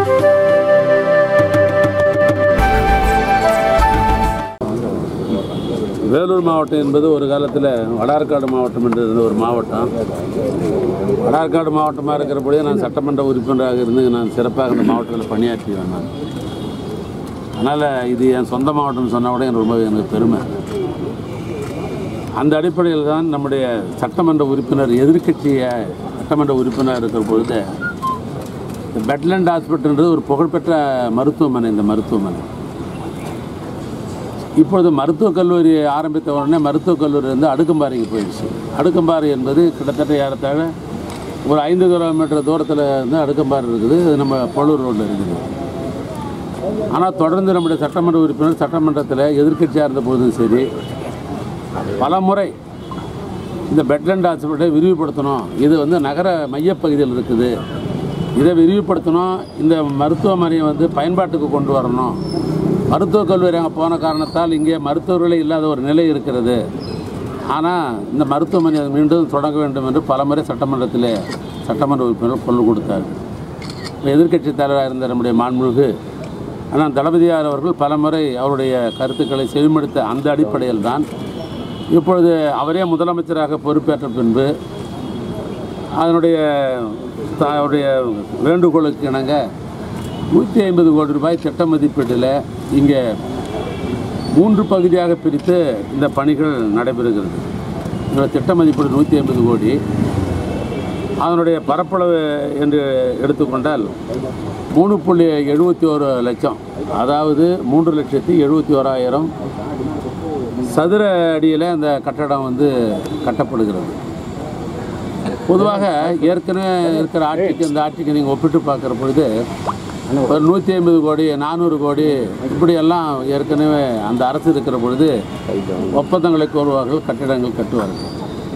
வேலூர் மாவட்டம் என்பது ஒரு காலத்தில் வடார்காடு மாவட்டம் என்று இருந்த ஒரு மாவட்டம் வடார்காடு மாவட்டமாக இருக்கிறபடியே நான் சட்டமன்ற உறுப்பினராக இருந்து நான் சிறப்பாக இந்த மாவட்டத்தில் பணியாற்றிவேன் நான் அதனால் இது என் சொந்த மாவட்டம்னு சொன்னால் கூட எனக்கு ரொம்ப எனக்கு பெருமை அந்த அடிப்படையில் தான் நம்முடைய சட்டமன்ற உறுப்பினர் எதிர்க்கட்சிய சட்டமன்ற உறுப்பினர் இருக்கிற பொழுது இந்த பெட்லேண்ட் ஹாஸ்பிட்டல்ன்றது ஒரு புகழ்பெற்ற மருத்துவமனை இந்த மருத்துவமனை இப்பொழுது மருத்துவக் கல்லூரி ஆரம்பித்த உடனே மருத்துவக் கல்லூரி வந்து அடுக்கம்பாறைக்கு போயிடுச்சு அடுக்கம்பாறை என்பது கிட்டத்தட்ட ஏறத்தாழ ஒரு ஐந்து கிலோமீட்டர் தூரத்தில் வந்து அடுக்கம்பாறை இருக்குது அது நம்ம பழூர் ரோட்டில் இருக்குது ஆனால் தொடர்ந்து நம்முடைய சட்டமன்ற உறுப்பினர் சட்டமன்றத்தில் எதிர்க்கட்சியாக இருந்த போதும் சரி பல முறை இந்த பெட்லேண்ட் ஹாஸ்பிட்டலை விரிவுபடுத்தணும் இது வந்து நகர மையப்பகுதியில் இருக்குது இதை விரிவுபடுத்தணும் இந்த மருத்துவமனையை வந்து பயன்பாட்டுக்கு கொண்டு வரணும் மருத்துவக் கல்லூரி அங்கே போன காரணத்தால் இங்கே மருத்துவர்களே இல்லாத ஒரு நிலை இருக்கிறது ஆனால் இந்த மருத்துவமனை மீண்டும் தொடங்க வேண்டும் என்று பலமுறை சட்டமன்றத்தில் சட்டமன்ற உறுப்பினர் கொண்டு கொடுத்தார் எதிர்க்கட்சி தலைவராக இருந்த நம்முடைய மாண்புமிகு ஆனால் தளபதியார் அவர்கள் பலமுறை அவருடைய கருத்துக்களை செவிமடுத்த அந்த அடிப்படையில் தான் இப்பொழுது அவரே முதலமைச்சராக பொறுப்பேற்ற பின்பு அதனுடைய த- அவருடைய வேண்டுகோளுக்கு இணங்க நூற்றி ஐம்பது கோடி ரூபாய் திட்ட மதிப்பீட்டில் இங்கே மூன்று பகுதியாக பிரித்து இந்த பணிகள் நடைபெறுகிறது இந்த திட்ட மதிப்பீடு நூற்றி ஐம்பது கோடி அதனுடைய பரப்பளவு என்று எடுத்துக்கொண்டால் மூணு புள்ளி எழுபத்தி ஒரு லட்சம் அதாவது மூன்று லட்சத்தி எழுபத்தி ஓராயிரம் சதுர அடியில் அந்த கட்டடம் வந்து கட்டப்படுகிறது பொதுவாக ஏற்கனவே இருக்கிற ஆட்சிக்கு இந்த ஆட்சிக்கு நீங்கள் ஒப்பிட்டு பார்க்குற பொழுது ஒரு நூற்றி ஐம்பது கோடி நானூறு கோடி இப்படியெல்லாம் ஏற்கனவே அந்த அரசு இருக்கிற பொழுது ஒப்பந்தங்களை கோருவார்கள் கட்டிடங்கள் கட்டுவார்கள்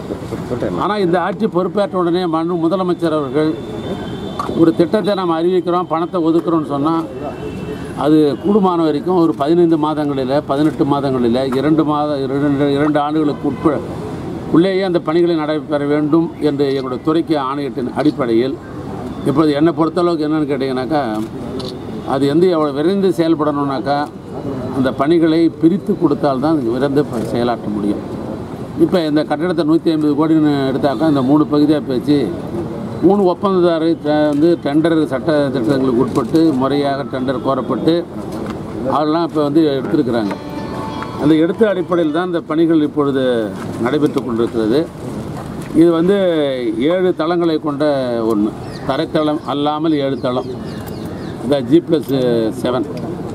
ஆனால் இந்த ஆட்சி பொறுப்பேற்ற உடனே மனு முதலமைச்சர் அவர்கள் ஒரு திட்டத்தை நாம் அறிவிக்கிறோம் பணத்தை ஒதுக்குறோம்னு சொன்னால் அது கூடுமான வரைக்கும் ஒரு பதினைந்து மாதங்களில் பதினெட்டு மாதங்களில் இரண்டு மாத இரண்டு இரண்டு ஆண்டுகளுக்கு உட்ப உள்ளேயே அந்த பணிகளை நடைபெற வேண்டும் என்று எங்களுடைய துறைக்கு ஆணையிட்டின் அடிப்படையில் இப்போது என்னை பொறுத்தளவுக்கு என்னென்னு கேட்டிங்கனாக்கா அது எந்த எவ்வளோ விரைந்து செயல்படணும்னாக்கா அந்த பணிகளை பிரித்து கொடுத்தால்தான் அது விரைந்து ப- செயலாற்ற முடியும் இப்போ இந்த கட்டடத்தை நூற்றி ஐம்பது கோடின்னு எடுத்தாக்கா இந்த மூணு பகுதியாக பேச்சு மூணு ஒப்பந்ததாரர் ட- வந்து டெண்டர் சட்ட திட்டங்களுக்கு உட்பட்டு முறையாக டெண்டர் கோரப்பட்டு அதெல்லாம் இப்போ வந்து எடுத்திருக்கிறாங்க அந்த எடுத்த அடிப்படையில் தான் இந்த பணிகள் இப்பொழுது நடைபெற்று கொண்டிருக்கிறது இது வந்து ஏழு தளங்களை கொண்ட ஒன்று தரைத்தளம் அல்லாமல் ஏழு தளம் இந்த ஜி ப்ளஸ் செவன்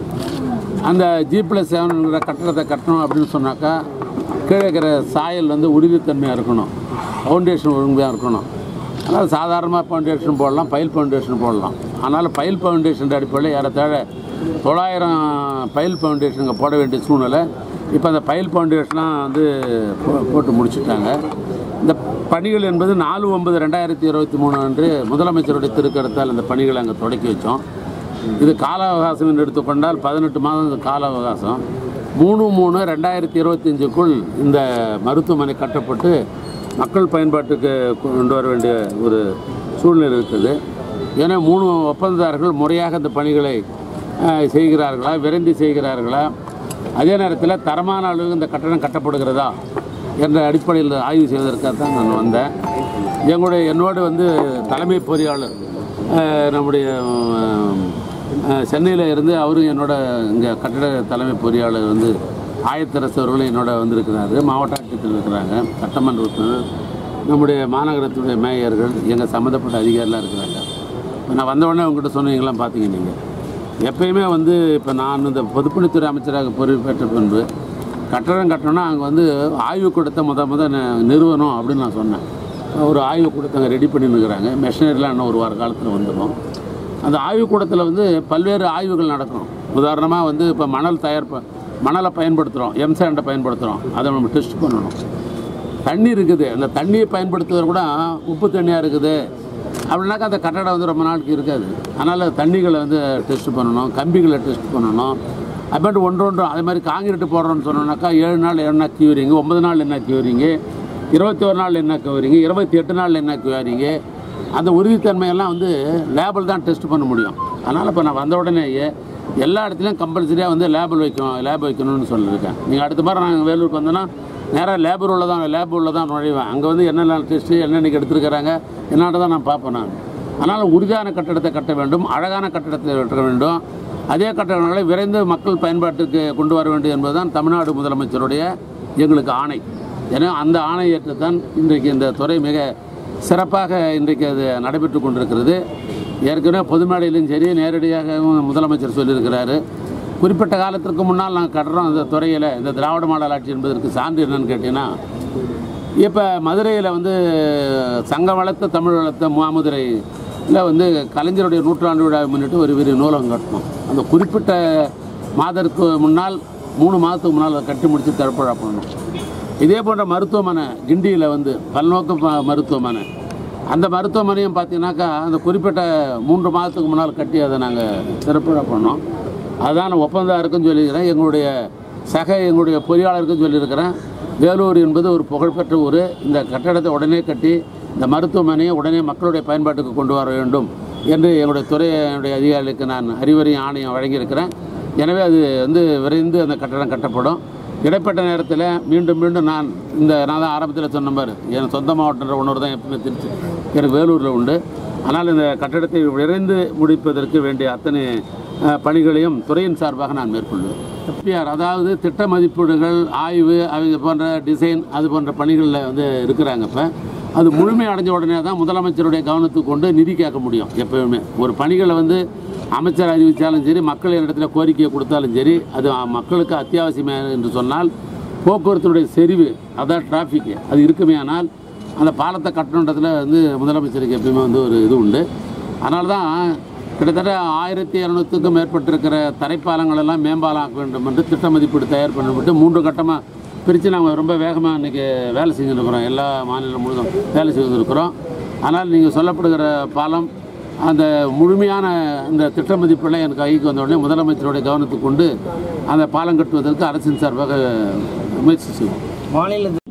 அந்த ஜி ப்ளஸ் செவன்ங்கிற கட்டடத்தை கட்டணும் அப்படின்னு சொன்னாக்கா கீழே இருக்கிற சாயல் வந்து உறுதித்தன்மையாக இருக்கணும் ஃபவுண்டேஷன் ஒழுங்காக இருக்கணும் அதனால் சாதாரணமாக ஃபவுண்டேஷன் போடலாம் பைல் ஃபவுண்டேஷன் போடலாம் அதனால் பைல் ஃபவுண்டேஷன் அடிப்படையில் ஏறத்தாழ தொள்ளாயிரம் பைல் ஃபவுண்டேஷனுங்க போட வேண்டிய சூழ்நிலை இப்போ அந்த பைல் ஃபவுண்டேஷன்லாம் வந்து போ- போட்டு முடிச்சுட்டாங்க இந்த பணிகள் என்பது நாலு ஒன்பது ரெண்டாயிரத்தி இருபத்தி மூணு அன்று முதலமைச்சருடைய திருக்கரத்தால் இந்த பணிகளை அங்கே தொடக்கி வச்சோம் இது கால அவகாசம் என்று எடுத்துக்கொண்டால் பதினெட்டு மாதம் இந்த கால அவகாசம் மூணு மூணு ரெண்டாயிரத்தி இருபத்தஞ்சுக்குள் இந்த மருத்துவமனை கட்டப்பட்டு மக்கள் பயன்பாட்டுக்கு கொண்டு வர வேண்டிய ஒரு சூழ்நிலை இருக்குது ஏன்னா மூணு ஒப்பந்ததாரர்கள் முறையாக இந்த பணிகளை அஹ், செய்கிறார்களா விரைந்து செய்கிறார்களா அதே நேரத்தில் தரமான அளவு இந்த கட்டணம் கட்டப்படுகிறதா என்ற அடிப்படையில் ஆய்வு செய்வதற்காக தான் நான் வந்தேன் எங்களுடைய என்னோடு வந்து தலைமை பொறியாளர் அஹ், நம்முடைய சென்னையில் இருந்து அவரும் என்னோட இங்கே கட்டட தலைமை பொறியாளர் வந்து ஆயத்தரசு அவர்களும் என்னோட வந்திருக்கிறாரு மாவட்ட ஆட்சியத்தில் இருக்கிறாங்க சட்டமன்ற உறுப்பினர் நம்முடைய மாநகரத்துடைய மேயர்கள் எங்கள் சம்மந்தப்பட்ட அதிகாரிலாம் இருக்கிறாங்க இப்போ நான் வந்த உடனே உங்ககிட்ட சொன்னீங்களாம் பார்த்தீங்க நீங்கள் எப்பயுமே வந்து இப்போ நான் இந்த பொதுப்பணித்துறை அமைச்சராக பொறுப்பேற்ற பின்பு கட்டடம் கட்டணும்னா அங்கே வந்து ஆய்வுக்கூடத்தை முத முத ந- நிறுவனம் அப்படின்னு நான் சொன்னேன் ஒரு ஆய்வுக்கூடத்தை அங்கே ரெடி பண்ணின்னுக்குறாங்க மெஷினரிலாம் இன்னும் ஒரு வார காலத்தில் வந்துடும் அந்த ஆய்வுக்கூடத்தில் வந்து பல்வேறு ஆய்வுகள் நடக்கும் உதாரணமாக வந்து இப்போ மணல் தயார் ப- மணலை பயன்படுத்துகிறோம் எம்சாண்டை பயன்படுத்துகிறோம் அதை நம்ம டெஸ்ட் பண்ணணும் தண்ணி இருக்குது அந்த தண்ணியை பயன்படுத்துவது கூட உப்பு தண்ணியாக இருக்குது அப்படின்னாக்கா அந்த கட்டடம் வந்து ரொம்ப நாளுக்கு இருக்காது அதனால் தண்ணிகளை வந்து டெஸ்ட் பண்ணணும் கம்பிகளை டெஸ்ட் பண்ணணும் அப்புறமேட்டு ஒன்று ஒன்று அதே மாதிரி காங்கிரீட்டு போடுறோம்னு சொன்னோம்னாக்கா ஏழு நாள் என்ன கியூரிங்கு ஒன்பது நாள் என்ன கியூரிங்கு இருபத்தி ஒரு நாள் என்ன கியூரிங்கு இருபத்தி எட்டு நாள் என்ன கியூரிங்கு அந்த உறுதித்தன்மையெல்லாம் வந்து லேபில் தான் டெஸ்ட் பண்ண முடியும் அதனால் இப்போ நான் வந்த உடனேயே எல்லா இடத்துலையும் கம்பல்சரியாக வந்து லேபில் வைக்கணும் லேப் வைக்கணும்னு சொல்லியிருக்கேன் நீங்கள் அடுத்த மாதிரி நாங்கள் வேலூருக்கு வந்தோன்னா நேராக லேபர் உள்ள தான் லேப் உள்ள தான் நுழைவேன் அங்கே வந்து என்னென்ன டெஸ்ட்டு என்னென்னைக்கு எடுத்துருக்கிறாங்க என்னன்னு தான் நான் பார்ப்பேன் நான் அதனால் உறுதியான கட்டடத்தை கட்ட வேண்டும் அழகான கட்டடத்தை கட்ட வேண்டும் அதே கட்டடங்களை விரைந்து மக்கள் பயன்பாட்டுக்கு கொண்டு வர வேண்டும் என்பதுதான் தமிழ்நாடு முதலமைச்சருடைய எங்களுக்கு ஆணை ஏன்னா அந்த ஆணை ஏற்றுத்தான் இன்றைக்கு இந்த துறை மிக சிறப்பாக இன்றைக்கு அது நடைபெற்று கொண்டிருக்கிறது ஏற்கனவே பொது மேடையிலும் சரி நேரடியாகவும் முதலமைச்சர் சொல்லியிருக்கிறாரு குறிப்பிட்ட காலத்திற்கு முன்னால் நாங்கள் கட்டுறோம் இந்த துறையில் இந்த திராவிட மாடல் ஆட்சி என்பதற்கு சான்று என்னன்னு கேட்டிங்கன்னா இப்போ மதுரையில் வந்து சங்கம் வளர்த்த தமிழ் வளர்த்த மாமதுரையில் வந்து கலைஞருடைய நூற்றாண்டு விழாவை முன்னிட்டு ஒரு பெரிய நூலகம் கட்டணும் அந்த குறிப்பிட்ட மாதத்துக்கு முன்னால் மூணு மாதத்துக்கு முன்னால் அதை கட்டி முடித்து திறப்புழா பண்ணணும் இதே போன்ற மருத்துவமனை கிண்டியில் வந்து பல்நோக்கு ம- மருத்துவமனை அந்த மருத்துவமனையும் பார்த்தீங்கன்னாக்கா அந்த குறிப்பிட்ட மூன்று மாதத்துக்கு முன்னால் கட்டி அதை நாங்கள் திறப்புழா பண்ணோம் அதான் ஒப்பந்தாருக்கும் சொல்லியிருக்கிறேன் எங்களுடைய சக எங்களுடைய பொறியாளருக்கும் சொல்லியிருக்கிறேன் வேலூர் என்பது ஒரு புகழ்பெற்ற ஊர் இந்த கட்டடத்தை உடனே கட்டி இந்த மருத்துவமனையை உடனே மக்களுடைய பயன்பாட்டுக்கு கொண்டு வர வேண்டும் என்று எங்களுடைய துறையுடைய அதிகாரிகளுக்கு நான் அறிவுரையும் ஆணையம் வழங்கியிருக்கிறேன் எனவே அது வந்து விரைந்து அந்த கட்டடம் கட்டப்படும் இடைப்பட்ட நேரத்தில் மீண்டும் மீண்டும் நான் இந்த நான் தான் ஆரம்பத்தில் சொன்ன மாதிரி என் சொந்த மாவட்டன்ற ஒன்று தான் எப்பவுமே திருச்சி எனக்கு வேலூரில் உண்டு ஆனால் இந்த கட்டடத்தை விரைந்து முடிப்பதற்கு வேண்டிய அத்தனை அஹ், பணிகளையும் துறையின் சார்பாக நான் மேற்கொள்வேன் எஃபிஆர் அதாவது திட்ட மதிப்பீடுகள் ஆய்வு அவங்க போன்ற டிசைன் அது போன்ற பணிகளில் வந்து இருக்கிறாங்க இப்போ அது முழுமை அடைஞ்ச உடனே தான் முதலமைச்சருடைய கவனத்துக்கு கொண்டு நிதி கேட்க முடியும் எப்பவுமே ஒரு பணிகளை வந்து அமைச்சர் அறிவித்தாலும் சரி மக்கள் இடத்துல கோரிக்கையை கொடுத்தாலும் சரி அது மக்களுக்கு அத்தியாவசியமாக என்று சொன்னால் போக்குவரத்துடைய செறிவு அதான் டிராஃபிக் அது இருக்குமே ஆனால் அந்த பாலத்தை கட்டணுன்றதுல வந்து முதலமைச்சருக்கு எப்பயுமே வந்து ஒரு இது உண்டு அதனால தான் கிட்டத்தட்ட ஆயிரத்தி இரநூத்துக்கும் மேற்பட்டிருக்கிற தரைப்பாலங்கள் எல்லாம் மேம்பாலம் ஆக்க வேண்டும் என்று திட்ட மதிப்பீடு தயார் பண்ணப்பட்டு மூன்று கட்டமாக பிரித்து நாங்கள் ரொம்ப வேகமாக இன்றைக்கி வேலை செஞ்சுருக்கிறோம் எல்லா மாநிலம் முழுதும் வேலை செய்திருக்கிறோம் ஆனால் நீங்கள் சொல்லப்படுகிற பாலம் அந்த முழுமையான இந்த திட்ட மதிப்பெல்லாம் எனக்கு கைக்கு வந்த உடனே முதலமைச்சருடைய கவனத்துக்கு கொண்டு அந்த பாலம் கட்டுவதற்கு அரசின் சார்பாக முயற்சி செய்வோம் மாநில